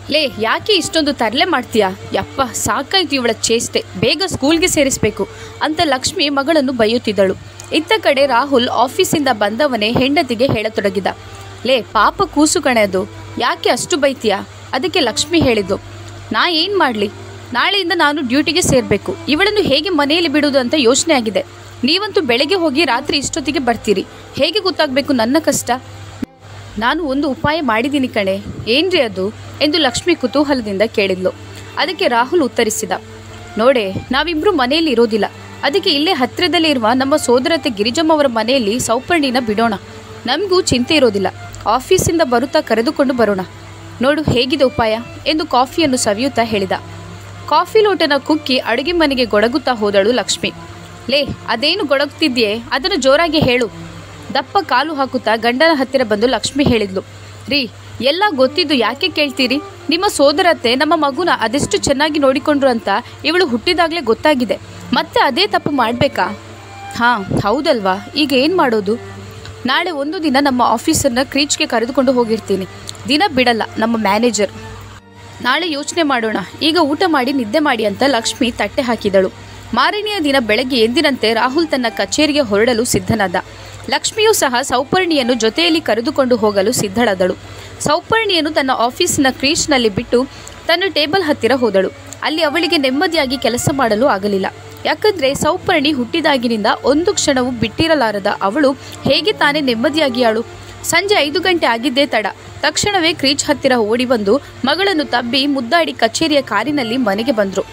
ಲೇ ಯಾಕೆ ಇಷ್ಟೊಂದು ತರಲೆ ಮಾಡ್ತೀಯಾ ಯಪ್ಪ ಸಾಕಾಯ್ತು ಇವಳ ಚೇಷ್ಟೆ ಬೇಗ ಸ್ಕೂಲ್ಗೆ ಸೇರಿಸ್ಬೇಕು ಅಂತ ಲಕ್ಷ್ಮಿ ಮಗಳನ್ನು ಬೈಯುತ್ತಿದ್ದಳು ಇತ್ತ ಕಡೆ ರಾಹುಲ್ ಆಫೀಸಿಂದ ಬಂದವನೇ ಹೆಂಡತಿಗೆ ಹೇಳತೊಡಗಿದ ಲೇ ಪಾಪ ಕೂಸು ಕಣೆ ಅದು ಯಾಕೆ ಅಷ್ಟು ಬೈತೀಯಾ ಅದಕ್ಕೆ ಲಕ್ಷ್ಮಿ ಹೇಳಿದ್ದು ನಾ ಏನು ಮಾಡಲಿ ನಾಳೆಯಿಂದ ನಾನು ಡ್ಯೂಟಿಗೆ ಸೇರಬೇಕು ಇವಳನ್ನು ಹೇಗೆ ಮನೆಯಲ್ಲಿ ಬಿಡುವುದು ಅಂತ ಯೋಚನೆ ಆಗಿದೆ ನೀವಂತೂ ಬೆಳಗ್ಗೆ ಹೋಗಿ ರಾತ್ರಿ ಇಷ್ಟೊತ್ತಿಗೆ ಬರ್ತೀರಿ ಹೇಗೆ ಗೊತ್ತಾಗಬೇಕು ನನ್ನ ಕಷ್ಟ ನಾನು ಒಂದು ಉಪಾಯ ಮಾಡಿದ್ದೀನಿ ಕಣೆ ಏನ್ರಿ ಅದು ಎಂದು ಲಕ್ಷ್ಮಿ ಕುತೂಹಲದಿಂದ ಕೇಳಿದ್ಲು ಅದಕ್ಕೆ ರಾಹುಲ್ ಉತ್ತರಿಸಿದ ನೋಡೆ ನಾವಿಬ್ರು ಮನೆಯಲ್ಲಿ ಇರೋದಿಲ್ಲ ಅದಕ್ಕೆ ಇಲ್ಲೇ ಹತ್ತಿರದಲ್ಲೇ ಇರುವ ನಮ್ಮ ಸೋದರತೆ ಗಿರಿಜಮ್ಮ ಅವರ ಮನೆಯಲ್ಲಿ ಸೌಪರ್ಣಿನ ಬಿಡೋಣ ನಮಗೂ ಚಿಂತೆ ಇರೋದಿಲ್ಲ ಆಫೀಸಿಂದ ಬರುತ್ತಾ ಕರೆದುಕೊಂಡು ಬರೋಣ ನೋಡು ಹೇಗಿದೆ ಉಪಾಯ ಎಂದು ಕಾಫಿಯನ್ನು ಸವಿಯುತ್ತಾ ಹೇಳಿದ ಕಾಫಿ ಲೋಟನ ಕುಕ್ಕಿ ಅಡುಗೆ ಮನೆಗೆ ಗೊಡಗುತ್ತಾ ಹೋದಳು ಲಕ್ಷ್ಮಿ ಲೇ ಅದೇನು ಗೊಡಗುತ್ತಿದ್ಯೆ ಅದನ್ನು ಜೋರಾಗಿ ಹೇಳು ದಪ್ಪ ಕಾಲು ಹಾಕುತ್ತಾ ಗಂಡನ ಹತ್ತಿರ ಬಂದು ಲಕ್ಷ್ಮಿ ಹೇಳಿದ್ಲು ರೀ ಎಲ್ಲ ಗೊತ್ತಿದ್ದು ಯಾಕೆ ಕೇಳ್ತೀರಿ ನಿಮ್ಮ ಸೋದರತ್ತೆ ನಮ್ಮ ಮಗುನ ಅದೆಷ್ಟು ಚೆನ್ನಾಗಿ ನೋಡಿಕೊಂಡ್ರು ಅಂತ ಇವಳು ಹುಟ್ಟಿದಾಗಲೇ ಗೊತ್ತಾಗಿದೆ ಮತ್ತೆ ಅದೇ ತಪ್ಪು ಮಾಡಬೇಕಾ ಹಾಂ ಹೌದಲ್ವಾ ಈಗ ಏನು ಮಾಡೋದು ನಾಳೆ ಒಂದು ದಿನ ನಮ್ಮ ಆಫೀಸರ್ನ ಕ್ರೀಚ್ಗೆ ಕರೆದುಕೊಂಡು ಹೋಗಿರ್ತೀನಿ ದಿನ ಬಿಡಲ್ಲ ನಮ್ಮ ಮ್ಯಾನೇಜರ್ ನಾಳೆ ಯೋಚನೆ ಮಾಡೋಣ ಈಗ ಊಟ ಮಾಡಿ ನಿದ್ದೆ ಮಾಡಿ ಅಂತ ಲಕ್ಷ್ಮಿ ತಟ್ಟೆ ಹಾಕಿದಳು ಮಾರನೆಯ ದಿನ ಬೆಳಗ್ಗೆ ಎಂದಿನಂತೆ ರಾಹುಲ್ ತನ್ನ ಕಚೇರಿಗೆ ಹೊರಡಲು ಸಿದ್ಧನಾದ ಲಕ್ಷ್ಮಿಯೂ ಸಹ ಸೌಪರ್ಣಿಯನ್ನು ಜೊತೆಯಲ್ಲಿ ಕರೆದುಕೊಂಡು ಹೋಗಲು ಸಿದ್ಧಳಾದಳು ಸೌಪರ್ಣಿಯನ್ನು ತನ್ನ ಆಫೀಸಿನ ಕ್ರೀಚ್ನಲ್ಲಿ ಬಿಟ್ಟು ತನ್ನ ಟೇಬಲ್ ಹತ್ತಿರ ಹೋದಳು ಅಲ್ಲಿ ಅವಳಿಗೆ ನೆಮ್ಮದಿಯಾಗಿ ಕೆಲಸ ಮಾಡಲು ಆಗಲಿಲ್ಲ ಯಾಕಂದ್ರೆ ಸೌಪರ್ಣಿ ಹುಟ್ಟಿದಾಗಿನಿಂದ ಒಂದು ಕ್ಷಣವೂ ಬಿಟ್ಟಿರಲಾರದ ಅವಳು ಹೇಗೆ ತಾನೇ ನೆಮ್ಮದಿಯಾಗಿಯಾಳು ಸಂಜೆ ಐದು ಗಂಟೆ ಆಗಿದ್ದೇ ತಡ ತಕ್ಷಣವೇ ಕ್ರೀಚ್ ಹತ್ತಿರ ಓಡಿ ಬಂದು ಮಗಳನ್ನು ತಬ್ಬಿ ಮುದ್ದಾಡಿ ಕಚೇರಿಯ ಕಾರಿನಲ್ಲಿ ಮನೆಗೆ ಬಂದ್ರು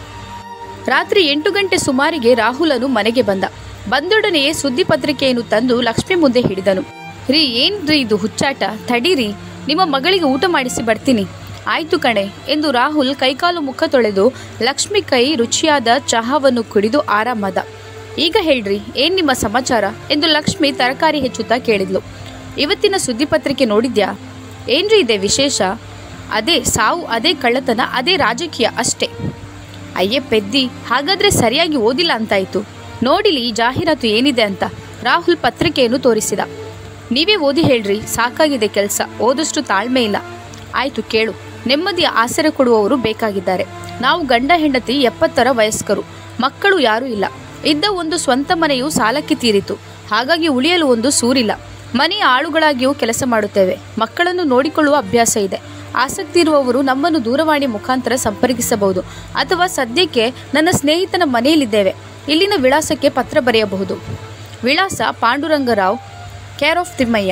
ರಾತ್ರಿ ಎಂಟು ಗಂಟೆ ಸುಮಾರಿಗೆ ರಾಹುಲನು ಮನೆಗೆ ಬಂದ ಬಂದೊಡನೆಯೇ ಸುದ್ದಿ ಪತ್ರಿಕೆಯನ್ನು ತಂದು ಲಕ್ಷ್ಮಿ ಮುಂದೆ ಹಿಡಿದನು ರೀ ಏನ್ರಿ ಇದು ಹುಚ್ಚಾಟ ತಡೀರಿ ನಿಮ್ಮ ಮಗಳಿಗೆ ಊಟ ಮಾಡಿಸಿ ಬರ್ತೀನಿ ಆಯ್ತು ಕಣೆ ಎಂದು ರಾಹುಲ್ ಕೈಕಾಲು ಮುಖ ತೊಳೆದು ಲಕ್ಷ್ಮಿ ಕೈ ರುಚಿಯಾದ ಚಹಾವನ್ನು ಕುಡಿದು ಆರಾಮದ ಈಗ ಹೇಳ್ರಿ ಏನ್ ನಿಮ್ಮ ಸಮಾಚಾರ ಎಂದು ಲಕ್ಷ್ಮಿ ತರಕಾರಿ ಹೆಚ್ಚುತ್ತಾ ಕೇಳಿದ್ಲು ಇವತ್ತಿನ ಸುದ್ದಿ ಪತ್ರಿಕೆ ನೋಡಿದ್ಯಾ ಏನ್ರಿ ಇದೆ ವಿಶೇಷ ಅದೇ ಸಾವು ಅದೇ ಕಳ್ಳತನ ಅದೇ ರಾಜಕೀಯ ಅಷ್ಟೇ ಅಯ್ಯೇ ಪೆದ್ದಿ ಹಾಗಾದ್ರೆ ಸರಿಯಾಗಿ ಓದಿಲ್ಲ ಅಂತಾಯ್ತು ನೋಡಿಲಿ ಈ ಜಾಹೀರಾತು ಏನಿದೆ ಅಂತ ರಾಹುಲ್ ಪತ್ರಿಕೆಯನ್ನು ತೋರಿಸಿದ ನೀವೇ ಓದಿ ಹೇಳ್ರಿ ಸಾಕಾಗಿದೆ ಕೆಲಸ ಓದಷ್ಟು ತಾಳ್ಮೆ ಇಲ್ಲ ಆಯ್ತು ಕೇಳು ನೆಮ್ಮದಿಯ ಆಸರೆ ಕೊಡುವವರು ಬೇಕಾಗಿದ್ದಾರೆ ನಾವು ಗಂಡ ಹೆಂಡತಿ ಎಪ್ಪತ್ತರ ವಯಸ್ಕರು ಮಕ್ಕಳು ಯಾರೂ ಇಲ್ಲ ಇದ್ದ ಒಂದು ಸ್ವಂತ ಮನೆಯು ಸಾಲಕ್ಕೆ ತೀರಿತು ಹಾಗಾಗಿ ಉಳಿಯಲು ಒಂದು ಸೂರಿಲ್ಲ ಮನೆಯ ಆಳುಗಳಾಗಿಯೂ ಕೆಲಸ ಮಾಡುತ್ತೇವೆ ಮಕ್ಕಳನ್ನು ನೋಡಿಕೊಳ್ಳುವ ಅಭ್ಯಾಸ ಇದೆ ಆಸಕ್ತಿ ಇರುವವರು ನಮ್ಮನ್ನು ದೂರವಾಣಿ ಮುಖಾಂತರ ಸಂಪರ್ಕಿಸಬಹುದು ಅಥವಾ ಸದ್ಯಕ್ಕೆ ನನ್ನ ಸ್ನೇಹಿತನ ಮನೆಯಲ್ಲಿದ್ದೇವೆ ಇಲ್ಲಿನ ವಿಳಾಸಕ್ಕೆ ಪತ್ರ ಬರೆಯಬಹುದು ವಿಳಾಸ ಪಾಂಡುರಂಗರಾವ್ ಕೇರ್ ಆಫ್ ತಿಮ್ಮಯ್ಯ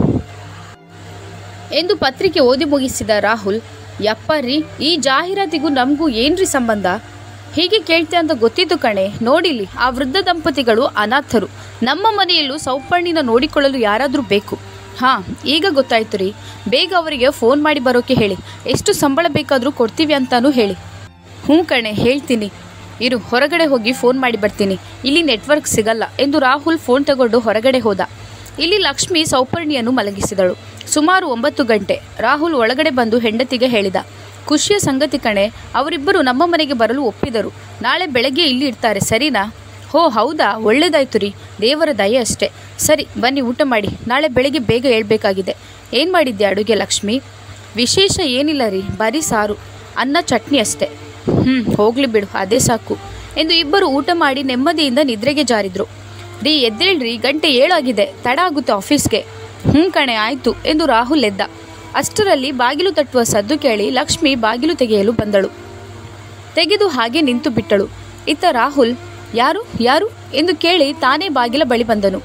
ಎಂದು ಪತ್ರಿಕೆ ಓದಿ ಮುಗಿಸಿದ ರಾಹುಲ್ ಯಪ್ಪರ್ರಿ ಈ ಜಾಹೀರಾತಿಗೂ ನಮಗೂ ಏನ್ರಿ ಸಂಬಂಧ ಹೀಗೆ ಕೇಳ್ತೆ ಅಂತ ಗೊತ್ತಿತ್ತು ಕಣೆ ನೋಡಿಲಿ ಆ ವೃದ್ಧ ದಂಪತಿಗಳು ಅನಾಥರು ನಮ್ಮ ಮನೆಯಲ್ಲೂ ಸೌಪರ್ಣಿನ ನೋಡಿಕೊಳ್ಳಲು ಯಾರಾದರೂ ಬೇಕು ಹಾಂ ಈಗ ಗೊತ್ತಾಯ್ತು ರೀ ಬೇಗ ಅವರಿಗೆ ಫೋನ್ ಮಾಡಿ ಬರೋಕೆ ಹೇಳಿ ಎಷ್ಟು ಸಂಬಳ ಬೇಕಾದರೂ ಕೊಡ್ತೀವಿ ಅಂತಾನೂ ಹೇಳಿ ಹ್ಞೂ ಕಣೆ ಹೇಳ್ತೀನಿ ಇರು ಹೊರಗಡೆ ಹೋಗಿ ಫೋನ್ ಮಾಡಿ ಬರ್ತೀನಿ ಇಲ್ಲಿ ನೆಟ್ವರ್ಕ್ ಸಿಗಲ್ಲ ಎಂದು ರಾಹುಲ್ ಫೋನ್ ತಗೊಂಡು ಹೊರಗಡೆ ಹೋದ ಇಲ್ಲಿ ಲಕ್ಷ್ಮಿ ಸೌಪರ್ಣಿಯನ್ನು ಮಲಗಿಸಿದಳು ಸುಮಾರು ಒಂಬತ್ತು ಗಂಟೆ ರಾಹುಲ್ ಒಳಗಡೆ ಬಂದು ಹೆಂಡತಿಗೆ ಹೇಳಿದ ಖುಷಿಯ ಸಂಗತಿ ಕಣೆ ಅವರಿಬ್ಬರು ನಮ್ಮ ಮನೆಗೆ ಬರಲು ಒಪ್ಪಿದರು ನಾಳೆ ಬೆಳಗ್ಗೆ ಇಲ್ಲಿ ಇರ್ತಾರೆ ಸರಿನಾ ಹೋ ಹೌದಾ ಒಳ್ಳೇದಾಯ್ತು ರೀ ದೇವರ ದಯೆ ಅಷ್ಟೇ ಸರಿ ಬನ್ನಿ ಊಟ ಮಾಡಿ ನಾಳೆ ಬೆಳಗ್ಗೆ ಬೇಗ ಹೇಳ್ಬೇಕಾಗಿದೆ ಏನು ಮಾಡಿದ್ದೆ ಅಡುಗೆ ಲಕ್ಷ್ಮಿ ವಿಶೇಷ ಏನಿಲ್ಲ ರೀ ಬರೀ ಸಾರು ಅನ್ನ ಚಟ್ನಿ ಅಷ್ಟೇ ಹ್ಞೂ ಹೋಗ್ಲಿ ಬಿಡು ಅದೇ ಸಾಕು ಎಂದು ಇಬ್ಬರು ಊಟ ಮಾಡಿ ನೆಮ್ಮದಿಯಿಂದ ನಿದ್ರೆಗೆ ಜಾರಿದ್ರು ರೀ ಎದ್ದೇಳ್ರಿ ಗಂಟೆ ಏಳಾಗಿದೆ ತಡ ಆಗುತ್ತೆ ಆಫೀಸ್ಗೆ ಹ್ಞೂ ಕಣೆ ಆಯಿತು ಎಂದು ರಾಹುಲ್ ಎದ್ದ ಅಷ್ಟರಲ್ಲಿ ಬಾಗಿಲು ತಟ್ಟುವ ಸದ್ದು ಕೇಳಿ ಲಕ್ಷ್ಮಿ ಬಾಗಿಲು ತೆಗೆಯಲು ಬಂದಳು ತೆಗೆದು ಹಾಗೆ ನಿಂತು ಬಿಟ್ಟಳು ಇತ್ತ ರಾಹುಲ್ ಯಾರು ಯಾರು ಎಂದು ಕೇಳಿ ತಾನೇ ಬಾಗಿಲ ಬಳಿ ಬಂದನು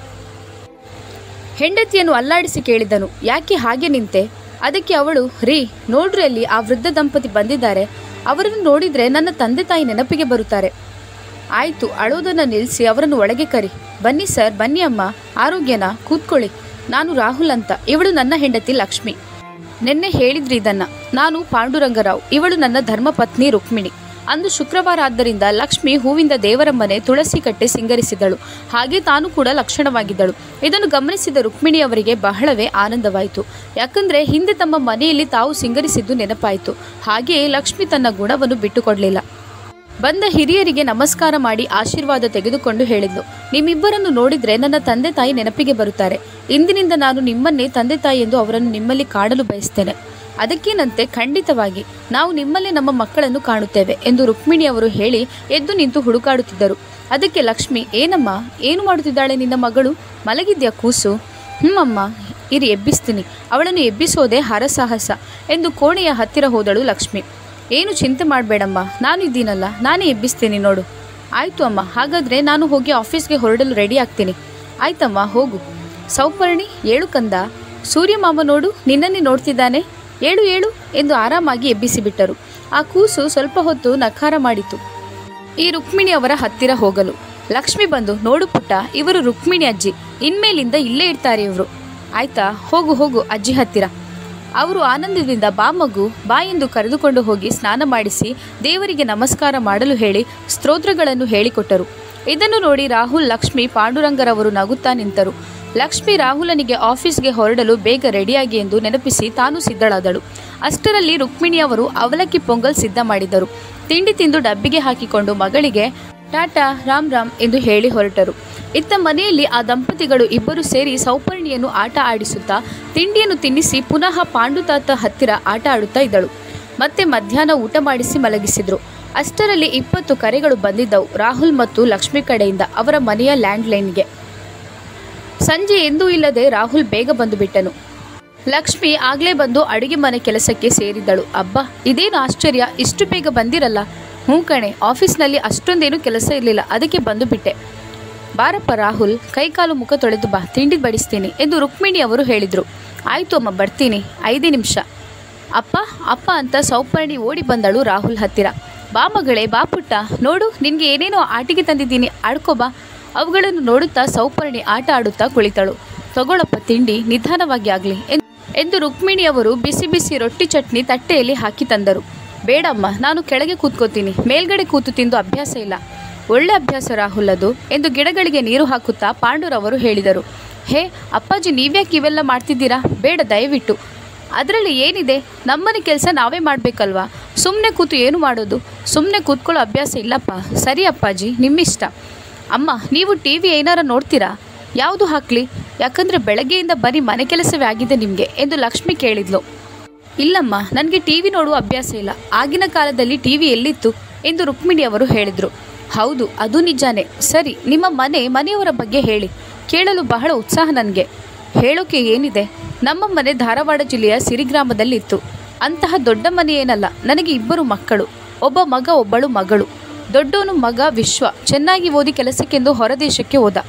ಹೆಂಡತಿಯನ್ನು ಅಲ್ಲಾಡಿಸಿ ಕೇಳಿದನು ಯಾಕೆ ಹಾಗೆ ನಿಂತೆ ಅದಕ್ಕೆ ಅವಳು ರೀ ನೋಡ್ರಿ ಅಲ್ಲಿ ಆ ವೃದ್ಧ ದಂಪತಿ ಬಂದಿದ್ದಾರೆ ಅವರನ್ನು ನೋಡಿದ್ರೆ ನನ್ನ ತಂದೆ ತಾಯಿ ನೆನಪಿಗೆ ಬರುತ್ತಾರೆ ಆಯ್ತು ಅಳೋದನ್ನು ನಿಲ್ಲಿಸಿ ಅವರನ್ನು ಒಳಗೆ ಕರಿ ಬನ್ನಿ ಸರ್ ಬನ್ನಿ ಅಮ್ಮ ಆರೋಗ್ಯನಾ ಕೂತ್ಕೊಳ್ಳಿ ನಾನು ರಾಹುಲ್ ಅಂತ ಇವಳು ನನ್ನ ಹೆಂಡತಿ ಲಕ್ಷ್ಮಿ ನಿನ್ನೆ ಹೇಳಿದ್ರಿ ಇದನ್ನ ನಾನು ಪಾಂಡುರಂಗರಾವ್ ಇವಳು ನನ್ನ ಧರ್ಮಪತ್ನಿ ರುಕ್ಮಿಣಿ ಅಂದು ಶುಕ್ರವಾರ ಆದ್ದರಿಂದ ಲಕ್ಷ್ಮಿ ಹೂವಿಂದ ದೇವರ ಮನೆ ತುಳಸಿ ಕಟ್ಟೆ ಸಿಂಗರಿಸಿದಳು ಹಾಗೆ ತಾನು ಕೂಡ ಲಕ್ಷಣವಾಗಿದ್ದಳು ಇದನ್ನು ಗಮನಿಸಿದ ರುಕ್ಮಿಣಿ ಅವರಿಗೆ ಬಹಳವೇ ಆನಂದವಾಯಿತು ಯಾಕಂದ್ರೆ ಹಿಂದೆ ತಮ್ಮ ಮನೆಯಲ್ಲಿ ತಾವು ಸಿಂಗರಿಸಿದ್ದು ನೆನಪಾಯಿತು ಹಾಗೆಯೇ ಲಕ್ಷ್ಮಿ ತನ್ನ ಗುಣವನ್ನು ಬಿಟ್ಟುಕೊಡಲಿಲ್ಲ ಬಂದ ಹಿರಿಯರಿಗೆ ನಮಸ್ಕಾರ ಮಾಡಿ ಆಶೀರ್ವಾದ ತೆಗೆದುಕೊಂಡು ಹೇಳಿದ್ಲು ನಿಮ್ಮಿಬ್ಬರನ್ನು ನೋಡಿದ್ರೆ ನನ್ನ ತಂದೆ ತಾಯಿ ನೆನಪಿಗೆ ಬರುತ್ತಾರೆ ಇಂದಿನಿಂದ ನಾನು ನಿಮ್ಮನ್ನೇ ತಂದೆ ತಾಯಿ ಎಂದು ಅವರನ್ನು ನಿಮ್ಮಲ್ಲಿ ಕಾಡಲು ಬಯಸ್ತೇನೆ ಅದಕ್ಕೇನಂತೆ ಖಂಡಿತವಾಗಿ ನಾವು ನಿಮ್ಮಲ್ಲಿ ನಮ್ಮ ಮಕ್ಕಳನ್ನು ಕಾಣುತ್ತೇವೆ ಎಂದು ರುಕ್ಮಿಣಿ ಅವರು ಹೇಳಿ ಎದ್ದು ನಿಂತು ಹುಡುಕಾಡುತ್ತಿದ್ದರು ಅದಕ್ಕೆ ಲಕ್ಷ್ಮಿ ಏನಮ್ಮ ಏನು ಮಾಡುತ್ತಿದ್ದಾಳೆ ನಿನ್ನ ಮಗಳು ಮಲಗಿದ್ಯಾ ಕೂಸು ಹ್ಞೂಮ್ಮ ಇರಿ ಎಬ್ಬಿಸ್ತೀನಿ ಅವಳನ್ನು ಎಬ್ಬಿಸೋದೇ ಹರಸಾಹಸ ಎಂದು ಕೋಣೆಯ ಹತ್ತಿರ ಹೋದಳು ಲಕ್ಷ್ಮಿ ಏನು ಚಿಂತೆ ಮಾಡಬೇಡಮ್ಮ ನಾನು ಇದ್ದೀನಲ್ಲ ನಾನೇ ಎಬ್ಬಿಸ್ತೀನಿ ನೋಡು ಆಯಿತು ಅಮ್ಮ ಹಾಗಾದರೆ ನಾನು ಹೋಗಿ ಆಫೀಸ್ಗೆ ಹೊರಡಲು ರೆಡಿ ಆಗ್ತೀನಿ ಆಯ್ತಮ್ಮ ಹೋಗು ಸೌಪರ್ಣಿ ಏಳು ಕಂದ ಸೂರ್ಯಮಾಮ ನೋಡು ನಿನ್ನನ್ನೇ ನೋಡ್ತಿದ್ದಾನೆ ಏಳು ಏಳು ಎಂದು ಆರಾಮಾಗಿ ಎಬ್ಬಿಸಿಬಿಟ್ಟರು ಆ ಕೂಸು ಸ್ವಲ್ಪ ಹೊತ್ತು ನಕಾರ ಮಾಡಿತು ಈ ರುಕ್ಮಿಣಿ ಅವರ ಹತ್ತಿರ ಹೋಗಲು ಲಕ್ಷ್ಮಿ ಬಂದು ನೋಡು ಪುಟ್ಟ ಇವರು ರುಕ್ಮಿಣಿ ಅಜ್ಜಿ ಇನ್ಮೇಲಿಂದ ಇಲ್ಲೇ ಇರ್ತಾರೆ ಇವರು ಆಯ್ತಾ ಹೋಗು ಹೋಗು ಅಜ್ಜಿ ಹತ್ತಿರ ಅವರು ಆನಂದದಿಂದ ಬಾ ಮಗು ಬಾ ಎಂದು ಕರೆದುಕೊಂಡು ಹೋಗಿ ಸ್ನಾನ ಮಾಡಿಸಿ ದೇವರಿಗೆ ನಮಸ್ಕಾರ ಮಾಡಲು ಹೇಳಿ ಸ್ತೋತ್ರಗಳನ್ನು ಹೇಳಿಕೊಟ್ಟರು ಇದನ್ನು ನೋಡಿ ರಾಹುಲ್ ಲಕ್ಷ್ಮಿ ಪಾಂಡುರಂಗರವರು ನಗುತ್ತಾ ನಿಂತರು ಲಕ್ಷ್ಮಿ ರಾಹುಲನಿಗೆ ಆಫೀಸ್ಗೆ ಹೊರಡಲು ಬೇಗ ರೆಡಿಯಾಗಿ ಎಂದು ನೆನಪಿಸಿ ತಾನು ಸಿದ್ಧಳಾದಳು ಅಷ್ಟರಲ್ಲಿ ರುಕ್ಮಿಣಿ ಅವರು ಅವಲಕ್ಕಿ ಪೊಂಗಲ್ ಸಿದ್ಧ ಮಾಡಿದರು ತಿಂಡಿ ತಿಂದು ಡಬ್ಬಿಗೆ ಹಾಕಿಕೊಂಡು ಮಗಳಿಗೆ ಟಾಟಾ ರಾಮ್ ರಾಮ್ ಎಂದು ಹೇಳಿ ಹೊರಟರು ಇತ್ತ ಮನೆಯಲ್ಲಿ ಆ ದಂಪತಿಗಳು ಇಬ್ಬರು ಸೇರಿ ಸೌಪರ್ಣಿಯನ್ನು ಆಟ ಆಡಿಸುತ್ತಾ ತಿಂಡಿಯನ್ನು ತಿನ್ನಿಸಿ ಪುನಃ ಪಾಂಡುತಾತ ಹತ್ತಿರ ಆಟ ಆಡುತ್ತಾ ಇದ್ದಳು ಮತ್ತೆ ಮಧ್ಯಾಹ್ನ ಊಟ ಮಾಡಿಸಿ ಮಲಗಿಸಿದ್ರು ಅಷ್ಟರಲ್ಲಿ ಇಪ್ಪತ್ತು ಕರೆಗಳು ಬಂದಿದ್ದವು ರಾಹುಲ್ ಮತ್ತು ಲಕ್ಷ್ಮಿ ಕಡೆಯಿಂದ ಅವರ ಮನೆಯ ಲ್ಯಾಂಡ್ಲೈನ್ಗೆ ಸಂಜೆ ಎಂದೂ ಇಲ್ಲದೆ ರಾಹುಲ್ ಬೇಗ ಬಂದು ಬಿಟ್ಟನು ಲಕ್ಷ್ಮಿ ಆಗ್ಲೇ ಬಂದು ಅಡುಗೆ ಮನೆ ಕೆಲಸಕ್ಕೆ ಸೇರಿದ್ದಳು ಅಬ್ಬಾ ಇದೇನು ಆಶ್ಚರ್ಯ ಇಷ್ಟು ಬೇಗ ಬಂದಿರಲ್ಲ ಹ್ಞೂ ಕಣೆ ಆಫೀಸ್ನಲ್ಲಿ ಅಷ್ಟೊಂದೇನು ಕೆಲಸ ಇರಲಿಲ್ಲ ಅದಕ್ಕೆ ಬಂದು ಬಿಟ್ಟೆ ಬಾರಪ್ಪ ರಾಹುಲ್ ಕೈಕಾಲು ಮುಖ ತೊಳೆದು ಬಾ ತಿಂಡಿ ಬಡಿಸ್ತೀನಿ ಎಂದು ರುಕ್ಮಿಣಿ ಅವರು ಹೇಳಿದರು ಆಯಿತು ಅಮ್ಮ ಬರ್ತೀನಿ ಐದೇ ನಿಮಿಷ ಅಪ್ಪ ಅಪ್ಪ ಅಂತ ಸೌಪರ್ಣಿ ಓಡಿ ಬಂದಳು ರಾಹುಲ್ ಹತ್ತಿರ ಬಾ ಮಗಳೇ ಬಾ ಪುಟ್ಟ ನೋಡು ನಿನಗೆ ಏನೇನೋ ಆಟಿಕೆ ತಂದಿದ್ದೀನಿ ಆಡ್ಕೋ ಬಾ ಅವುಗಳನ್ನು ನೋಡುತ್ತಾ ಸೌಪರ್ಣಿ ಆಟ ಆಡುತ್ತಾ ಕುಳಿತಳು ತಗೊಳಪ್ಪ ತಿಂಡಿ ನಿಧಾನವಾಗಿ ಆಗಲಿ ಎಂದು ರುಕ್ಮಿಣಿ ಅವರು ಬಿಸಿ ಬಿಸಿ ರೊಟ್ಟಿ ಚಟ್ನಿ ತಟ್ಟೆಯಲ್ಲಿ ಹಾಕಿ ತಂದರು ಬೇಡಮ್ಮ ನಾನು ಕೆಳಗೆ ಕೂತ್ಕೋತೀನಿ ಮೇಲ್ಗಡೆ ಕೂತು ತಿಂದು ಅಭ್ಯಾಸ ಇಲ್ಲ ಒಳ್ಳೆ ಅಭ್ಯಾಸ ರಾಹುಲ್ ಅದು ಎಂದು ಗಿಡಗಳಿಗೆ ನೀರು ಹಾಕುತ್ತಾ ಪಾಂಡುರವರು ಹೇಳಿದರು ಹೇ ಅಪ್ಪಾಜಿ ನೀವ್ಯಾಕೆ ಇವೆಲ್ಲ ಮಾಡ್ತಿದ್ದೀರಾ ಬೇಡ ದಯವಿಟ್ಟು ಅದರಲ್ಲಿ ಏನಿದೆ ನಮ್ಮನೆ ಕೆಲಸ ನಾವೇ ಮಾಡಬೇಕಲ್ವಾ ಸುಮ್ಮನೆ ಕೂತು ಏನು ಮಾಡೋದು ಸುಮ್ಮನೆ ಕೂತ್ಕೊಳ್ಳೋ ಅಭ್ಯಾಸ ಇಲ್ಲಪ್ಪ ಸರಿ ಅಪ್ಪಾಜಿ ನಿಮ್ಮಿಷ್ಟ ಅಮ್ಮ ನೀವು ಟಿ ವಿ ಏನಾರ ನೋಡ್ತೀರಾ ಯಾವುದು ಹಾಕಲಿ ಯಾಕಂದರೆ ಬೆಳಗ್ಗೆಯಿಂದ ಬರೀ ಮನೆ ಕೆಲಸವೇ ಆಗಿದೆ ನಿಮಗೆ ಎಂದು ಲಕ್ಷ್ಮಿ ಕೇಳಿದ್ಲು ಇಲ್ಲಮ್ಮ ನನಗೆ ಟಿ ವಿ ನೋಡುವ ಅಭ್ಯಾಸ ಇಲ್ಲ ಆಗಿನ ಕಾಲದಲ್ಲಿ ಟಿ ವಿ ಎಲ್ಲಿತ್ತು ಎಂದು ರುಕ್ಮಿಣಿ ಅವರು ಹೇಳಿದರು ಹೌದು ಅದು ನಿಜಾನೇ ಸರಿ ನಿಮ್ಮ ಮನೆ ಮನೆಯವರ ಬಗ್ಗೆ ಹೇಳಿ ಕೇಳಲು ಬಹಳ ಉತ್ಸಾಹ ನನಗೆ ಹೇಳೋಕೆ ಏನಿದೆ ನಮ್ಮ ಮನೆ ಧಾರವಾಡ ಜಿಲ್ಲೆಯ ಸಿರಿಗ್ರಾಮದಲ್ಲಿತ್ತು ಅಂತಹ ದೊಡ್ಡ ಮನೆ ಏನಲ್ಲ ನನಗೆ ಇಬ್ಬರು ಮಕ್ಕಳು ಒಬ್ಬ ಮಗ ಒಬ್ಬಳು ಮಗಳು ದೊಡ್ಡವನು ಮಗ ವಿಶ್ವ ಚೆನ್ನಾಗಿ ಓದಿ ಕೆಲಸಕ್ಕೆಂದು ಹೊರದೇಶಕ್ಕೆ ಹೋದ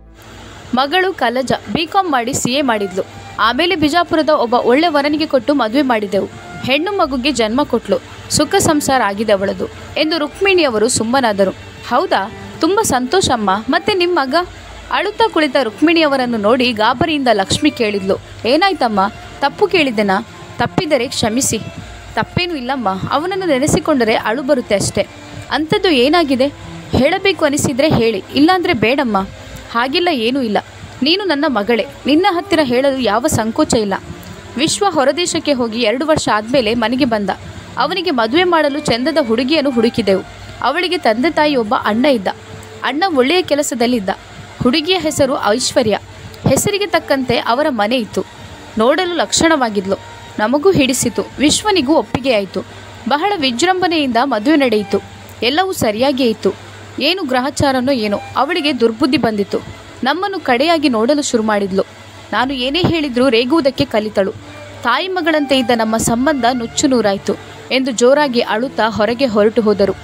ಮಗಳು ಕಲಜ ಬಿ ಕಾಮ್ ಮಾಡಿ ಸಿ ಎ ಮಾಡಿದ್ಲು ಆಮೇಲೆ ಬಿಜಾಪುರದ ಒಬ್ಬ ಒಳ್ಳೆ ವರನಿಗೆ ಕೊಟ್ಟು ಮದುವೆ ಮಾಡಿದೆವು ಹೆಣ್ಣು ಮಗುಗೆ ಜನ್ಮ ಕೊಟ್ಲು ಸುಖ ಸಂಸಾರ ಆಗಿದೆ ಅವಳದು ಎಂದು ರುಕ್ಮಿಣಿಯವರು ಸುಮ್ಮನಾದರು ಹೌದಾ ತುಂಬ ಸಂತೋಷ ಅಮ್ಮ ಮತ್ತೆ ನಿಮ್ಮ ಮಗ ಅಳುತ್ತಾ ಕುಳಿತ ರುಕ್ಮಿಣಿಯವರನ್ನು ನೋಡಿ ಗಾಬರಿಯಿಂದ ಲಕ್ಷ್ಮಿ ಕೇಳಿದ್ಲು ಏನಾಯ್ತಮ್ಮ ತಪ್ಪು ಕೇಳಿದ್ದೆನಾ ತಪ್ಪಿದರೆ ಕ್ಷಮಿಸಿ ತಪ್ಪೇನೂ ಇಲ್ಲಮ್ಮ ಅವನನ್ನು ನೆನೆಸಿಕೊಂಡರೆ ಅಳು ಬರುತ್ತೆ ಅಷ್ಟೇ ಅಂಥದ್ದು ಏನಾಗಿದೆ ಹೇಳಬೇಕು ಅನಿಸಿದ್ರೆ ಹೇಳಿ ಇಲ್ಲಾಂದರೆ ಬೇಡಮ್ಮ ಹಾಗಿಲ್ಲ ಏನೂ ಇಲ್ಲ ನೀನು ನನ್ನ ಮಗಳೇ ನಿನ್ನ ಹತ್ತಿರ ಹೇಳಲು ಯಾವ ಸಂಕೋಚ ಇಲ್ಲ ವಿಶ್ವ ಹೊರದೇಶಕ್ಕೆ ಹೋಗಿ ಎರಡು ವರ್ಷ ಆದಮೇಲೆ ಮನೆಗೆ ಬಂದ ಅವನಿಗೆ ಮದುವೆ ಮಾಡಲು ಚಂದದ ಹುಡುಗಿಯನ್ನು ಹುಡುಕಿದೆವು ಅವಳಿಗೆ ತಂದೆ ತಾಯಿ ಒಬ್ಬ ಅಣ್ಣ ಇದ್ದ ಅಣ್ಣ ಒಳ್ಳೆಯ ಕೆಲಸದಲ್ಲಿದ್ದ ಹುಡುಗಿಯ ಹೆಸರು ಐಶ್ವರ್ಯ ಹೆಸರಿಗೆ ತಕ್ಕಂತೆ ಅವರ ಮನೆ ಇತ್ತು ನೋಡಲು ಲಕ್ಷಣವಾಗಿದ್ಲು ನಮಗೂ ಹಿಡಿಸಿತು ವಿಶ್ವನಿಗೂ ಒಪ್ಪಿಗೆ ಆಯಿತು ಬಹಳ ವಿಜೃಂಭಣೆಯಿಂದ ಮದುವೆ ನಡೆಯಿತು ಎಲ್ಲವೂ ಸರಿಯಾಗಿಯೇ ಇತ್ತು ಏನು ಗ್ರಹಚಾರನೋ ಏನೋ ಅವಳಿಗೆ ದುರ್ಬುದ್ಧಿ ಬಂದಿತು ನಮ್ಮನ್ನು ಕಡೆಯಾಗಿ ನೋಡಲು ಶುರು ಮಾಡಿದ್ಲು ನಾನು ಏನೇ ಹೇಳಿದ್ರೂ ರೇಗುವುದಕ್ಕೆ ಕಲಿತಳು ತಾಯಿ ಮಗಳಂತೆ ಇದ್ದ ನಮ್ಮ ಸಂಬಂಧ ನುಚ್ಚು ನೂರಾಯಿತು ಎಂದು ಜೋರಾಗಿ ಅಳುತ್ತಾ ಹೊರಗೆ ಹೊರಟು ಹೋದರು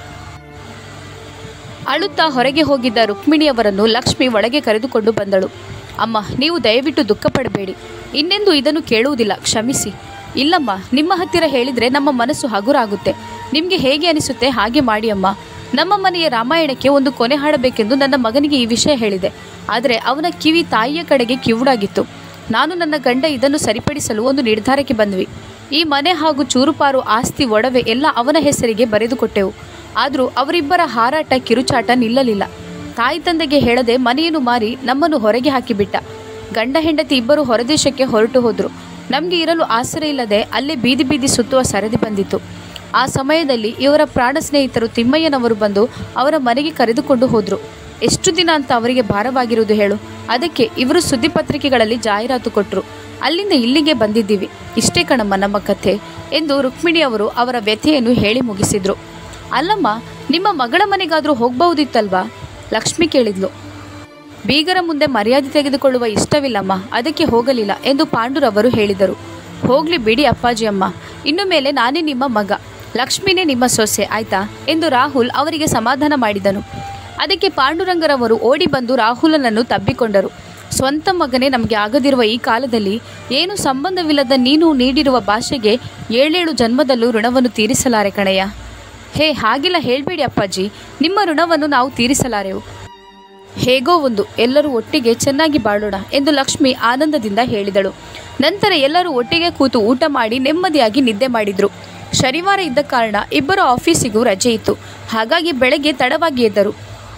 ಅಳುತ್ತಾ ಹೊರಗೆ ಹೋಗಿದ್ದ ರುಕ್ಮಿಣಿಯವರನ್ನು ಲಕ್ಷ್ಮಿ ಒಳಗೆ ಕರೆದುಕೊಂಡು ಬಂದಳು ಅಮ್ಮ ನೀವು ದಯವಿಟ್ಟು ದುಃಖ ಪಡಬೇಡಿ ಇನ್ನೆಂದು ಇದನ್ನು ಕೇಳುವುದಿಲ್ಲ ಕ್ಷಮಿಸಿ ಇಲ್ಲಮ್ಮ ನಿಮ್ಮ ಹತ್ತಿರ ಹೇಳಿದರೆ ನಮ್ಮ ಮನಸ್ಸು ಹಗುರಾಗುತ್ತೆ ನಿಮಗೆ ಹೇಗೆ ಅನಿಸುತ್ತೆ ಹಾಗೆ ಮಾಡಿ ಅಮ್ಮ ನಮ್ಮ ಮನೆಯ ರಾಮಾಯಣಕ್ಕೆ ಒಂದು ಕೊನೆ ಹಾಡಬೇಕೆಂದು ನನ್ನ ಮಗನಿಗೆ ಈ ವಿಷಯ ಹೇಳಿದೆ ಆದರೆ ಅವನ ಕಿವಿ ತಾಯಿಯ ಕಡೆಗೆ ಕಿವುಡಾಗಿತ್ತು ನಾನು ನನ್ನ ಗಂಡ ಇದನ್ನು ಸರಿಪಡಿಸಲು ಒಂದು ನಿರ್ಧಾರಕ್ಕೆ ಬಂದ್ವಿ ಈ ಮನೆ ಹಾಗೂ ಚೂರುಪಾರು ಆಸ್ತಿ ಒಡವೆ ಎಲ್ಲ ಅವನ ಹೆಸರಿಗೆ ಬರೆದುಕೊಟ್ಟೆವು ಆದರೂ ಅವರಿಬ್ಬರ ಹಾರಾಟ ಕಿರುಚಾಟ ನಿಲ್ಲಲಿಲ್ಲ ತಾಯಿ ತಂದೆಗೆ ಹೇಳದೆ ಮನೆಯನ್ನು ಮಾರಿ ನಮ್ಮನ್ನು ಹೊರಗೆ ಹಾಕಿಬಿಟ್ಟ ಗಂಡ ಹೆಂಡತಿ ಇಬ್ಬರು ಹೊರದೇಶಕ್ಕೆ ಹೊರಟು ಹೋದರು ನಮಗೆ ಇರಲು ಆಸರೆ ಇಲ್ಲದೆ ಅಲ್ಲೇ ಬೀದಿ ಬೀದಿ ಸುತ್ತುವ ಸರದಿ ಬಂದಿತು ಆ ಸಮಯದಲ್ಲಿ ಇವರ ಪ್ರಾಣ ಸ್ನೇಹಿತರು ತಿಮ್ಮಯ್ಯನವರು ಬಂದು ಅವರ ಮನೆಗೆ ಕರೆದುಕೊಂಡು ಹೋದರು ಎಷ್ಟು ದಿನ ಅಂತ ಅವರಿಗೆ ಭಾರವಾಗಿರುವುದು ಹೇಳು ಅದಕ್ಕೆ ಇವರು ಸುದ್ದಿ ಪತ್ರಿಕೆಗಳಲ್ಲಿ ಜಾಹೀರಾತು ಕೊಟ್ಟರು ಅಲ್ಲಿಂದ ಇಲ್ಲಿಗೆ ಬಂದಿದ್ದೀವಿ ಇಷ್ಟೇ ಕಣಮ್ಮ ನಮ್ಮ ಕಥೆ ಎಂದು ರುಕ್ಮಿಣಿ ಅವರು ಅವರ ವ್ಯಥೆಯನ್ನು ಹೇಳಿ ಮುಗಿಸಿದ್ರು ಅಲ್ಲಮ್ಮ ನಿಮ್ಮ ಮಗಳ ಮನೆಗಾದರೂ ಹೋಗ್ಬಹುದಿತ್ತಲ್ವಾ ಲಕ್ಷ್ಮಿ ಕೇಳಿದ್ಲು ಬೀಗರ ಮುಂದೆ ಮರ್ಯಾದೆ ತೆಗೆದುಕೊಳ್ಳುವ ಇಷ್ಟವಿಲ್ಲಮ್ಮ ಅದಕ್ಕೆ ಹೋಗಲಿಲ್ಲ ಎಂದು ಪಾಂಡುರವರು ಹೇಳಿದರು ಹೋಗ್ಲಿ ಬಿಡಿ ಅಪ್ಪಾಜಿ ಅಮ್ಮ ಇನ್ನು ಮೇಲೆ ನಾನೇ ನಿಮ್ಮ ಮಗ ಲಕ್ಷ್ಮಿನೇ ನಿಮ್ಮ ಸೊಸೆ ಆಯ್ತಾ ಎಂದು ರಾಹುಲ್ ಅವರಿಗೆ ಸಮಾಧಾನ ಮಾಡಿದನು ಅದಕ್ಕೆ ಪಾಂಡುರಂಗರವರು ಓಡಿ ಬಂದು ರಾಹುಲನನ್ನು ತಬ್ಬಿಕೊಂಡರು ಸ್ವಂತ ಮಗನೇ ನಮಗೆ ಆಗದಿರುವ ಈ ಕಾಲದಲ್ಲಿ ಏನು ಸಂಬಂಧವಿಲ್ಲದ ನೀನು ನೀಡಿರುವ ಭಾಷೆಗೆ ಏಳೇಳು ಜನ್ಮದಲ್ಲೂ ಋಣವನ್ನು ತೀರಿಸಲಾರೆ ಕಣಯ್ಯ ಹೇ ಹಾಗೆಲ್ಲ ಹೇಳಬೇಡಿ ಅಪ್ಪಾಜಿ ನಿಮ್ಮ ಋಣವನ್ನು ನಾವು ತೀರಿಸಲಾರೆವು ಹೇಗೋ ಒಂದು ಎಲ್ಲರೂ ಒಟ್ಟಿಗೆ ಚೆನ್ನಾಗಿ ಬಾಳೋಣ ಎಂದು ಲಕ್ಷ್ಮಿ ಆನಂದದಿಂದ ಹೇಳಿದಳು ನಂತರ ಎಲ್ಲರೂ ಒಟ್ಟಿಗೆ ಕೂತು ಊಟ ಮಾಡಿ ನೆಮ್ಮದಿಯಾಗಿ ನಿದ್ದೆ ಮಾಡಿದ್ರು ಶನಿವಾರ ಇದ್ದ ಕಾರಣ ಇಬ್ಬರ ಆಫೀಸಿಗೂ ರಜೆ ಇತ್ತು ಹಾಗಾಗಿ ಬೆಳಗ್ಗೆ ತಡವಾಗಿ ಎದ್ದರು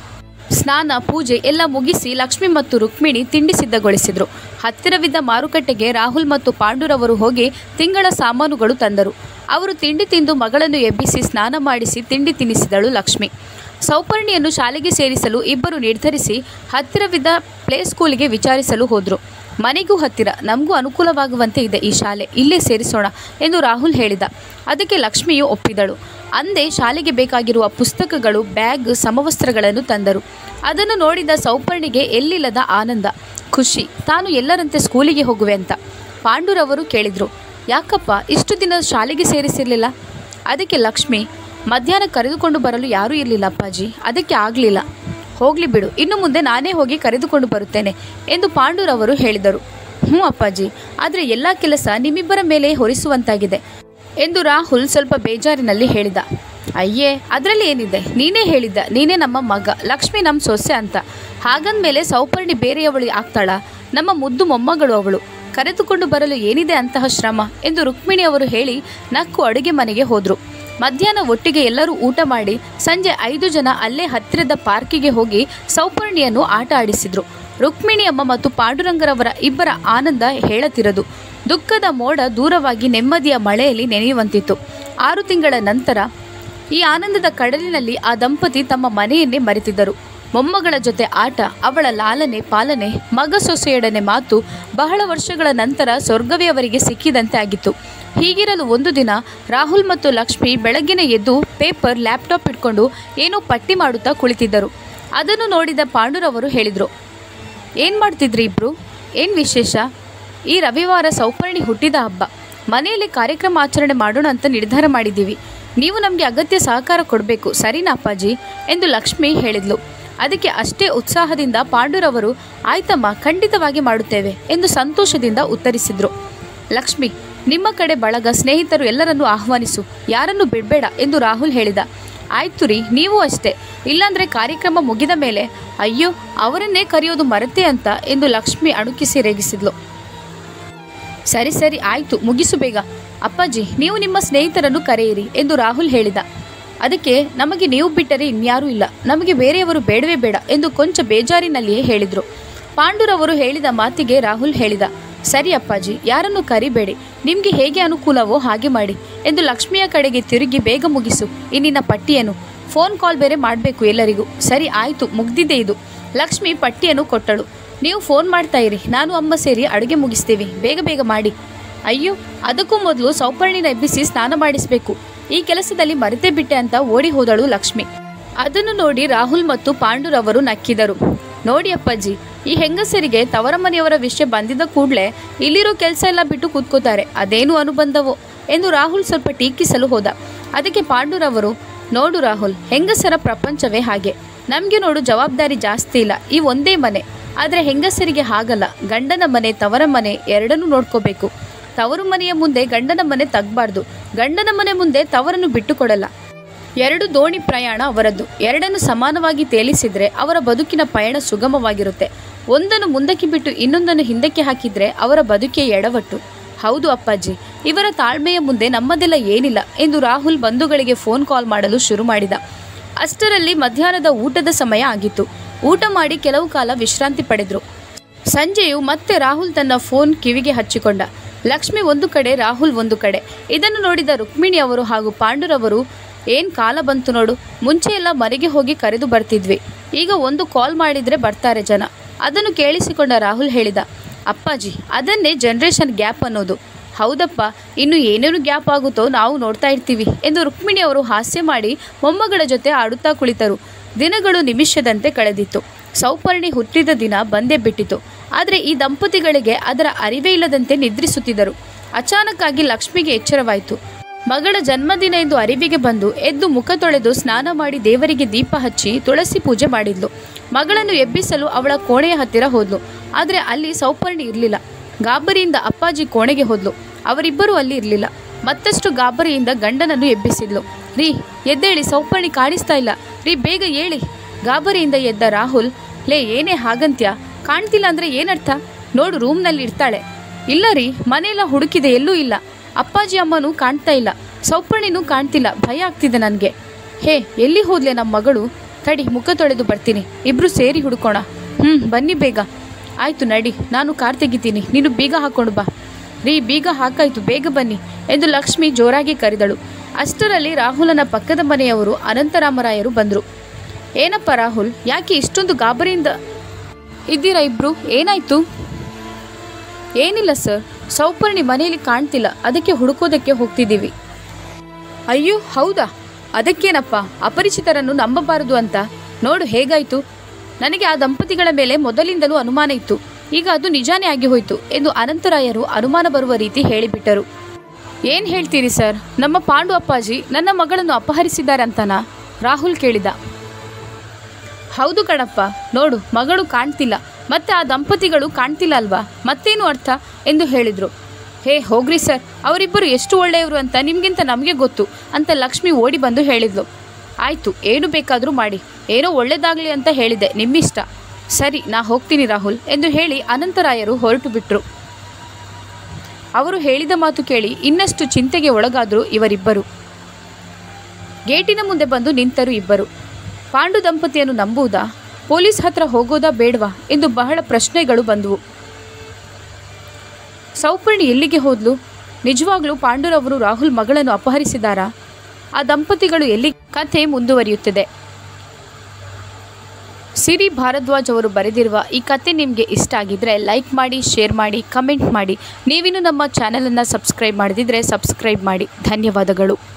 ಸ್ನಾನ ಪೂಜೆ ಎಲ್ಲ ಮುಗಿಸಿ ಲಕ್ಷ್ಮಿ ಮತ್ತು ರುಕ್ಮಿಣಿ ತಿಂಡಿ ಸಿದ್ಧಗೊಳಿಸಿದ್ರು ಹತ್ತಿರವಿದ್ದ ಮಾರುಕಟ್ಟೆಗೆ ರಾಹುಲ್ ಮತ್ತು ಪಾಂಡುರವರು ಹೋಗಿ ತಿಂಗಳ ಸಾಮಾನುಗಳು ತಂದರು ಅವರು ತಿಂಡಿ ತಿಂದು ಮಗಳನ್ನು ಎಬ್ಬಿಸಿ ಸ್ನಾನ ಮಾಡಿಸಿ ತಿಂಡಿ ತಿನ್ನಿಸಿದಳು ಲಕ್ಷ್ಮಿ ಸೌಪರ್ಣಿಯನ್ನು ಶಾಲೆಗೆ ಸೇರಿಸಲು ಇಬ್ಬರು ನಿರ್ಧರಿಸಿ ಹತ್ತಿರವಿದ್ದ ಪ್ಲೇ ಸ್ಕೂಲಿಗೆ ವಿಚಾರಿಸಲು ಹೋದರು ಮನೆಗೂ ಹತ್ತಿರ ನಮಗೂ ಅನುಕೂಲವಾಗುವಂತೆ ಇದೆ ಈ ಶಾಲೆ ಇಲ್ಲೇ ಸೇರಿಸೋಣ ಎಂದು ರಾಹುಲ್ ಹೇಳಿದ ಅದಕ್ಕೆ ಲಕ್ಷ್ಮಿಯು ಒಪ್ಪಿದಳು ಅಂದೇ ಶಾಲೆಗೆ ಬೇಕಾಗಿರುವ ಪುಸ್ತಕಗಳು ಬ್ಯಾಗ್ ಸಮವಸ್ತ್ರಗಳನ್ನು ತಂದರು ಅದನ್ನು ನೋಡಿದ ಸೌಪರ್ಣಿಗೆ ಎಲ್ಲಿಲ್ಲದ ಆನಂದ ಖುಷಿ ತಾನು ಎಲ್ಲರಂತೆ ಸ್ಕೂಲಿಗೆ ಹೋಗುವೆ ಅಂತ ಪಾಂಡುರವರು ಕೇಳಿದರು ಯಾಕಪ್ಪ ಇಷ್ಟು ದಿನ ಶಾಲೆಗೆ ಸೇರಿಸಿರಲಿಲ್ಲ ಅದಕ್ಕೆ ಲಕ್ಷ್ಮಿ ಮಧ್ಯಾಹ್ನ ಕರೆದುಕೊಂಡು ಬರಲು ಯಾರೂ ಇರಲಿಲ್ಲ ಅಪ್ಪಾಜಿ ಅದಕ್ಕೆ ಆಗಲಿಲ್ಲ ಹೋಗಲಿ ಬಿಡು ಇನ್ನು ಮುಂದೆ ನಾನೇ ಹೋಗಿ ಕರೆದುಕೊಂಡು ಬರುತ್ತೇನೆ ಎಂದು ಪಾಂಡುರವರು ಹೇಳಿದರು ಹ್ಞೂ ಅಪ್ಪಾಜಿ ಆದರೆ ಎಲ್ಲ ಕೆಲಸ ನಿಮ್ಮಿಬ್ಬರ ಮೇಲೆ ಹೊರಿಸುವಂತಾಗಿದೆ ಎಂದು ರಾಹುಲ್ ಸ್ವಲ್ಪ ಬೇಜಾರಿನಲ್ಲಿ ಹೇಳಿದ ಅಯ್ಯೇ ಅದರಲ್ಲಿ ಏನಿದೆ ನೀನೇ ಹೇಳಿದ್ದ ನೀನೇ ನಮ್ಮ ಮಗ ಲಕ್ಷ್ಮಿ ನಮ್ಮ ಸೊಸೆ ಅಂತ ಹಾಗಂದ್ಮೇಲೆ ಸೌಪರ್ಣಿ ಬೇರೆಯವಳಿ ಆಗ್ತಾಳ ನಮ್ಮ ಮುದ್ದು ಮೊಮ್ಮಗಳು ಅವಳು ಕರೆದುಕೊಂಡು ಬರಲು ಏನಿದೆ ಅಂತಹ ಶ್ರಮ ಎಂದು ರುಕ್ಮಿಣಿ ಅವರು ಹೇಳಿ ನಕ್ಕು ಅಡುಗೆ ಮನೆಗೆ ಹೋದರು ಮಧ್ಯಾಹ್ನ ಒಟ್ಟಿಗೆ ಎಲ್ಲರೂ ಊಟ ಮಾಡಿ ಸಂಜೆ ಐದು ಜನ ಅಲ್ಲೇ ಹತ್ತಿರದ ಪಾರ್ಕಿಗೆ ಹೋಗಿ ಸೌಪರ್ಣಿಯನ್ನು ಆಟ ಆಡಿಸಿದ್ರು ರುಕ್ಮಿಣಿ ಅಮ್ಮ ಮತ್ತು ಪಾಂಡುರಂಗರವರ ಇಬ್ಬರ ಆನಂದ ಹೇಳತಿರದು ದುಃಖದ ಮೋಡ ದೂರವಾಗಿ ನೆಮ್ಮದಿಯ ಮಳೆಯಲ್ಲಿ ನೆನೆಯುವಂತಿತ್ತು ಆರು ತಿಂಗಳ ನಂತರ ಈ ಆನಂದದ ಕಡಲಿನಲ್ಲಿ ಆ ದಂಪತಿ ತಮ್ಮ ಮನೆಯನ್ನೇ ಮರೆತಿದ್ದರು ಮೊಮ್ಮಗಳ ಜೊತೆ ಆಟ ಅವಳ ಲಾಲನೆ ಪಾಲನೆ ಮಗ ಸೊಸೆಯೊಡನೆ ಮಾತು ಬಹಳ ವರ್ಷಗಳ ನಂತರ ಸ್ವರ್ಗವೇ ಅವರಿಗೆ ಸಿಕ್ಕಿದಂತೆ ಆಗಿತ್ತು ಹೀಗಿರಲು ಒಂದು ದಿನ ರಾಹುಲ್ ಮತ್ತು ಲಕ್ಷ್ಮಿ ಬೆಳಗ್ಗಿನ ಎದ್ದು ಪೇಪರ್ ಲ್ಯಾಪ್ಟಾಪ್ ಇಟ್ಕೊಂಡು ಏನೋ ಪಟ್ಟಿ ಮಾಡುತ್ತಾ ಕುಳಿತಿದ್ದರು ಅದನ್ನು ನೋಡಿದ ಪಾಂಡುರವರು ಹೇಳಿದರು ಏನು ಮಾಡ್ತಿದ್ರಿ ಇಬ್ರು ಏನು ವಿಶೇಷ ಈ ರವಿವಾರ ಸೌಪರ್ಣಿ ಹುಟ್ಟಿದ ಹಬ್ಬ ಮನೆಯಲ್ಲಿ ಕಾರ್ಯಕ್ರಮ ಆಚರಣೆ ಮಾಡೋಣ ಅಂತ ನಿರ್ಧಾರ ಮಾಡಿದ್ದೀವಿ ನೀವು ನಮಗೆ ಅಗತ್ಯ ಸಹಕಾರ ಕೊಡಬೇಕು ಸರಿನಾ ಅಪ್ಪಾಜಿ ಎಂದು ಲಕ್ಷ್ಮಿ ಹೇಳಿದ್ಲು ಅದಕ್ಕೆ ಅಷ್ಟೇ ಉತ್ಸಾಹದಿಂದ ಪಾಂಡುರವರು ಆಯ್ತಮ್ಮ ಖಂಡಿತವಾಗಿ ಮಾಡುತ್ತೇವೆ ಎಂದು ಸಂತೋಷದಿಂದ ಉತ್ತರಿಸಿದ್ರು ಲಕ್ಷ್ಮಿ ನಿಮ್ಮ ಕಡೆ ಬಳಗ ಸ್ನೇಹಿತರು ಎಲ್ಲರನ್ನೂ ಆಹ್ವಾನಿಸು ಯಾರನ್ನು ಬಿಡಬೇಡ ಎಂದು ರಾಹುಲ್ ಹೇಳಿದ ಆಯ್ತು ರೀ ನೀವು ಅಷ್ಟೇ ಇಲ್ಲಾಂದ್ರೆ ಕಾರ್ಯಕ್ರಮ ಮುಗಿದ ಮೇಲೆ ಅಯ್ಯೋ ಅವರನ್ನೇ ಕರೆಯೋದು ಮರೆತೆ ಅಂತ ಎಂದು ಲಕ್ಷ್ಮಿ ಅಣುಕಿಸಿ ರೇಗಿಸಿದ್ಲು ಸರಿ ಸರಿ ಆಯ್ತು ಮುಗಿಸು ಬೇಗ ಅಪ್ಪಾಜಿ ನೀವು ನಿಮ್ಮ ಸ್ನೇಹಿತರನ್ನು ಕರೆಯಿರಿ ಎಂದು ರಾಹುಲ್ ಹೇಳಿದ ಅದಕ್ಕೆ ನಮಗೆ ನೀವು ಬಿಟ್ಟರೆ ಇನ್ಯಾರೂ ಇಲ್ಲ ನಮಗೆ ಬೇರೆಯವರು ಬೇಡವೇ ಬೇಡ ಎಂದು ಕೊಂಚ ಬೇಜಾರಿನಲ್ಲಿಯೇ ಹೇಳಿದರು ಪಾಂಡುರವರು ಹೇಳಿದ ಮಾತಿಗೆ ರಾಹುಲ್ ಹೇಳಿದ ಸರಿ ಅಪ್ಪಾಜಿ ಯಾರನ್ನು ಕರಿಬೇಡಿ ನಿಮಗೆ ಹೇಗೆ ಅನುಕೂಲವೋ ಹಾಗೆ ಮಾಡಿ ಎಂದು ಲಕ್ಷ್ಮಿಯ ಕಡೆಗೆ ತಿರುಗಿ ಬೇಗ ಮುಗಿಸು ಇನ್ನಿನ ಪಟ್ಟಿಯನ್ನು ಫೋನ್ ಕಾಲ್ ಬೇರೆ ಮಾಡಬೇಕು ಎಲ್ಲರಿಗೂ ಸರಿ ಆಯಿತು ಮುಗ್ದಿದೆ ಇದು ಲಕ್ಷ್ಮಿ ಪಟ್ಟಿಯನ್ನು ಕೊಟ್ಟಳು ನೀವು ಫೋನ್ ಮಾಡ್ತಾ ಇರಿ ನಾನು ಅಮ್ಮ ಸೇರಿ ಅಡುಗೆ ಮುಗಿಸ್ತೀವಿ ಬೇಗ ಬೇಗ ಮಾಡಿ ಅಯ್ಯೋ ಅದಕ್ಕೂ ಮೊದಲು ಸೌಪರ್ಣಿನ ಎಬ್ಬಿಸಿ ಸ್ನಾನ ಮಾಡಿಸಬೇಕು ಈ ಕೆಲಸದಲ್ಲಿ ಮರೆತೇ ಬಿಟ್ಟೆ ಅಂತ ಓಡಿ ಹೋದಳು ಲಕ್ಷ್ಮಿ ಅದನ್ನು ನೋಡಿ ರಾಹುಲ್ ಮತ್ತು ಪಾಂಡುರವರು ನಕ್ಕಿದರು ನೋಡಿ ಅಪ್ಪಾಜಿ ಈ ಹೆಂಗಸರಿಗೆ ತವರ ಮನೆಯವರ ವಿಷಯ ಬಂದಿದ್ದ ಕೂಡಲೇ ಇಲ್ಲಿರೋ ಕೆಲಸ ಎಲ್ಲ ಬಿಟ್ಟು ಕೂತ್ಕೋತಾರೆ ಅದೇನು ಅನುಬಂಧವೋ ಎಂದು ರಾಹುಲ್ ಸ್ವಲ್ಪ ಟೀಕಿಸಲು ಹೋದ ಅದಕ್ಕೆ ಪಾಂಡುರವರು ನೋಡು ರಾಹುಲ್ ಹೆಂಗಸರ ಪ್ರಪಂಚವೇ ಹಾಗೆ ನಮಗೆ ನೋಡು ಜವಾಬ್ದಾರಿ ಜಾಸ್ತಿ ಇಲ್ಲ ಈ ಒಂದೇ ಮನೆ ಆದರೆ ಹೆಂಗಸರಿಗೆ ಹಾಗಲ್ಲ ಗಂಡನ ಮನೆ ತವರ ಮನೆ ಎರಡನ್ನೂ ನೋಡ್ಕೋಬೇಕು ತವರು ಮನೆಯ ಮುಂದೆ ಗಂಡನ ಮನೆ ತಗ್ಬಾರ್ದು ಗಂಡನ ಮನೆ ಮುಂದೆ ತವರನ್ನು ಬಿಟ್ಟುಕೊಡಲ್ಲ ಎರಡು ದೋಣಿ ಪ್ರಯಾಣ ಅವರದ್ದು ಎರಡನ್ನು ಸಮಾನವಾಗಿ ತೇಲಿಸಿದ್ರೆ ಅವರ ಬದುಕಿನ ಪಯಣ ಸುಗಮವಾಗಿರುತ್ತೆ ಒಂದನ್ನು ಮುಂದಕ್ಕೆ ಬಿಟ್ಟು ಇನ್ನೊಂದನ್ನು ಹಿಂದಕ್ಕೆ ಹಾಕಿದ್ರೆ ಅವರ ಬದುಕೆ ಎಡವಟ್ಟು ಹೌದು ಅಪ್ಪಾಜಿ ಇವರ ತಾಳ್ಮೆಯ ಮುಂದೆ ನಮ್ಮದೆಲ್ಲ ಏನಿಲ್ಲ ಎಂದು ರಾಹುಲ್ ಬಂಧುಗಳಿಗೆ ಫೋನ್ ಕಾಲ್ ಮಾಡಲು ಶುರು ಮಾಡಿದ ಅಷ್ಟರಲ್ಲಿ ಮಧ್ಯಾಹ್ನದ ಊಟದ ಸಮಯ ಆಗಿತ್ತು ಊಟ ಮಾಡಿ ಕೆಲವು ಕಾಲ ವಿಶ್ರಾಂತಿ ಪಡೆದ್ರು ಸಂಜೆಯು ಮತ್ತೆ ರಾಹುಲ್ ತನ್ನ ಫೋನ್ ಕಿವಿಗೆ ಹಚ್ಚಿಕೊಂಡ ಲಕ್ಷ್ಮಿ ಒಂದು ಕಡೆ ರಾಹುಲ್ ಒಂದು ಕಡೆ ಇದನ್ನು ನೋಡಿದ ರುಕ್ಮಿಣಿ ಅವರು ಹಾಗೂ ಪಾಂಡುರವರು ಏನ್ ಕಾಲ ಬಂತು ನೋಡು ಮುಂಚೆ ಎಲ್ಲ ಮನೆಗೆ ಹೋಗಿ ಕರೆದು ಬರ್ತಿದ್ವಿ ಈಗ ಒಂದು ಕಾಲ್ ಮಾಡಿದ್ರೆ ಬರ್ತಾರೆ ಜನ ಅದನ್ನು ಕೇಳಿಸಿಕೊಂಡ ರಾಹುಲ್ ಹೇಳಿದ ಅಪ್ಪಾಜಿ ಅದನ್ನೇ ಜನ್ರೇಷನ್ ಗ್ಯಾಪ್ ಅನ್ನೋದು ಹೌದಪ್ಪ ಇನ್ನು ಏನೇನು ಗ್ಯಾಪ್ ಆಗುತ್ತೋ ನಾವು ನೋಡ್ತಾ ಇರ್ತೀವಿ ಎಂದು ರುಕ್ಮಿಣಿ ಅವರು ಹಾಸ್ಯ ಮಾಡಿ ಮೊಮ್ಮಗಳ ಜೊತೆ ಆಡುತ್ತಾ ಕುಳಿತರು ದಿನಗಳು ನಿಮಿಷದಂತೆ ಕಳೆದಿತ್ತು ಸೌಪರ್ಣಿ ಹುಟ್ಟಿದ ದಿನ ಬಂದೇ ಬಿಟ್ಟಿತು ಆದರೆ ಈ ದಂಪತಿಗಳಿಗೆ ಅದರ ಅರಿವೇ ಇಲ್ಲದಂತೆ ನಿದ್ರಿಸುತ್ತಿದ್ದರು ಅಚಾನಕ್ಕಾಗಿ ಲಕ್ಷ್ಮಿಗೆ ಎಚ್ಚರವಾಯಿತು ಮಗಳ ಜನ್ಮದಿನ ಎಂದು ಅರಿವಿಗೆ ಬಂದು ಎದ್ದು ಮುಖ ತೊಳೆದು ಸ್ನಾನ ಮಾಡಿ ದೇವರಿಗೆ ದೀಪ ಹಚ್ಚಿ ತುಳಸಿ ಪೂಜೆ ಮಾಡಿದ್ಲು ಮಗಳನ್ನು ಎಬ್ಬಿಸಲು ಅವಳ ಕೋಣೆಯ ಹತ್ತಿರ ಹೋದ್ಲು ಆದರೆ ಅಲ್ಲಿ ಸೌಪರ್ಣಿ ಇರಲಿಲ್ಲ ಗಾಬರಿಯಿಂದ ಅಪ್ಪಾಜಿ ಕೋಣೆಗೆ ಹೋದ್ಲು ಅವರಿಬ್ಬರೂ ಅಲ್ಲಿ ಇರಲಿಲ್ಲ ಮತ್ತಷ್ಟು ಗಾಬರಿಯಿಂದ ಗಂಡನನ್ನು ಎಬ್ಬಿಸಿದ್ಲು ರೀ ಎದ್ದೇಳಿ ಸೌಪರ್ಣಿ ಕಾಣಿಸ್ತಾ ಇಲ್ಲ ರೀ ಬೇಗ ಹೇಳಿ ಗಾಬರಿಯಿಂದ ಎದ್ದ ರಾಹುಲ್ ಲೇ ಏನೇ ಹಾಗಂತ್ಯ ಕಾಣ್ತಿಲ್ಲ ಅಂದ್ರೆ ಏನರ್ಥ ನೋಡು ರೂಮ್ನಲ್ಲಿ ಇರ್ತಾಳೆ ಇಲ್ಲ ರೀ ಮನೆಯೆಲ್ಲ ಹುಡುಕಿದೆ ಎಲ್ಲೂ ಇಲ್ಲ ಅಪ್ಪಾಜಿ ಅಮ್ಮನೂ ಕಾಣ್ತಾ ಇಲ್ಲ ಸೌಪರ್ಣಿನೂ ಕಾಣ್ತಿಲ್ಲ ಭಯ ಆಗ್ತಿದೆ ನನಗೆ ಹೇ ಎಲ್ಲಿ ಹೋದ್ಲೆ ನಮ್ಮ ಮಗಳು ತಡಿ ಮುಖ ತೊಳೆದು ಬರ್ತೀನಿ ಇಬ್ರು ಸೇರಿ ಹುಡುಕೋಣ ಹ್ಞೂ ಬನ್ನಿ ಬೇಗ ಆಯ್ತು ನಡಿ ನಾನು ಕಾರ್ ತೆಗಿತೀನಿ ನೀನು ಬೀಗ ಹಾಕೊಂಡು ಬಾ ರೀ ಬೀಗ ಹಾಕಾಯ್ತು ಬೇಗ ಬನ್ನಿ ಎಂದು ಲಕ್ಷ್ಮಿ ಜೋರಾಗಿ ಕರೆದಳು ಅಷ್ಟರಲ್ಲಿ ರಾಹುಲನ ಪಕ್ಕದ ಮನೆಯವರು ಅನಂತರಾಮರಾಯರು ಬಂದರು ಏನಪ್ಪ ರಾಹುಲ್ ಯಾಕೆ ಇಷ್ಟೊಂದು ಗಾಬರಿಯಿಂದ ಇದ್ದೀರಾ ಇಬ್ರು ಏನಾಯ್ತು ಏನಿಲ್ಲ ಸರ್ ಸೌಪರ್ಣಿ ಮನೆಯಲ್ಲಿ ಕಾಣ್ತಿಲ್ಲ ಅದಕ್ಕೆ ಹುಡುಕೋದಕ್ಕೆ ಹೋಗ್ತಿದ್ದೀವಿ ಅಯ್ಯೋ ಹೌದಾ ಅದಕ್ಕೇನಪ್ಪ ಅಪರಿಚಿತರನ್ನು ನಂಬಬಾರದು ಅಂತ ನೋಡು ಹೇಗಾಯ್ತು ನನಗೆ ಆ ದಂಪತಿಗಳ ಮೇಲೆ ಮೊದಲಿಂದಲೂ ಅನುಮಾನ ಇತ್ತು ಈಗ ಅದು ನಿಜಾನೇ ಆಗಿ ಹೋಯಿತು ಎಂದು ಅನಂತರಾಯರು ಅನುಮಾನ ಬರುವ ರೀತಿ ಹೇಳಿಬಿಟ್ಟರು ಏನು ಹೇಳ್ತೀರಿ ಸರ್ ನಮ್ಮ ಪಾಂಡು ಅಪ್ಪಾಜಿ ನನ್ನ ಮಗಳನ್ನು ಅಪಹರಿಸಿದ್ದಾರೆ ಅಂತನಾ ರಾಹುಲ್ ಕೇಳಿದ ಹೌದು ಕಣಪ್ಪ ನೋಡು ಮಗಳು ಕಾಣ್ತಿಲ್ಲ ಮತ್ತೆ ಆ ದಂಪತಿಗಳು ಕಾಣ್ತಿಲ್ಲ ಅಲ್ವಾ ಮತ್ತೇನು ಅರ್ಥ ಎಂದು ಹೇಳಿದರು ಹೇ ಹೋಗ್ರಿ ಸರ್ ಅವರಿಬ್ಬರು ಎಷ್ಟು ಒಳ್ಳೆಯವರು ಅಂತ ನಿಮಗಿಂತ ನಮಗೆ ಗೊತ್ತು ಅಂತ ಲಕ್ಷ್ಮಿ ಓಡಿ ಬಂದು ಹೇಳಿದ್ಲು ಆಯಿತು ಏನು ಬೇಕಾದರೂ ಮಾಡಿ ಏನೋ ಒಳ್ಳೇದಾಗಲಿ ಅಂತ ಹೇಳಿದೆ ನಿಮ್ಮಿಷ್ಟ ಸರಿ ನಾ ಹೋಗ್ತೀನಿ ರಾಹುಲ್ ಎಂದು ಹೇಳಿ ಅನಂತರಾಯರು ಹೊರಟು ಬಿಟ್ರು ಅವರು ಹೇಳಿದ ಮಾತು ಕೇಳಿ ಇನ್ನಷ್ಟು ಚಿಂತೆಗೆ ಒಳಗಾದರು ಇವರಿಬ್ಬರು ಗೇಟಿನ ಮುಂದೆ ಬಂದು ನಿಂತರು ಇಬ್ಬರು ಪಾಂಡು ದಂಪತಿಯನ್ನು ನಂಬುವುದಾ ಪೊಲೀಸ್ ಹತ್ರ ಹೋಗೋದಾ ಬೇಡವಾ ಎಂದು ಬಹಳ ಪ್ರಶ್ನೆಗಳು ಬಂದವು ಸೌಪರ್ಣಿ ಎಲ್ಲಿಗೆ ಹೋದ್ಲು ನಿಜವಾಗ್ಲೂ ಪಾಂಡುರವರು ರಾಹುಲ್ ಮಗಳನ್ನು ಅಪಹರಿಸಿದಾರಾ ಆ ದಂಪತಿಗಳು ಎಲ್ಲಿ ಕಥೆ ಮುಂದುವರಿಯುತ್ತದೆ ಸಿರಿ ಭಾರದ್ವಾಜ್ ಅವರು ಬರೆದಿರುವ ಈ ಕತೆ ನಿಮಗೆ ಇಷ್ಟ ಆಗಿದ್ರೆ ಲೈಕ್ ಮಾಡಿ ಶೇರ್ ಮಾಡಿ ಕಮೆಂಟ್ ಮಾಡಿ ನೀವಿನ್ನೂ ನಮ್ಮ ಚಾನಲನ್ನು ಸಬ್ಸ್ಕ್ರೈಬ್ ಮಾಡದಿದ್ದರೆ ಸಬ್ಸ್ಕ್ರೈಬ್ ಮಾಡಿ ಧನ್ಯವಾದಗಳು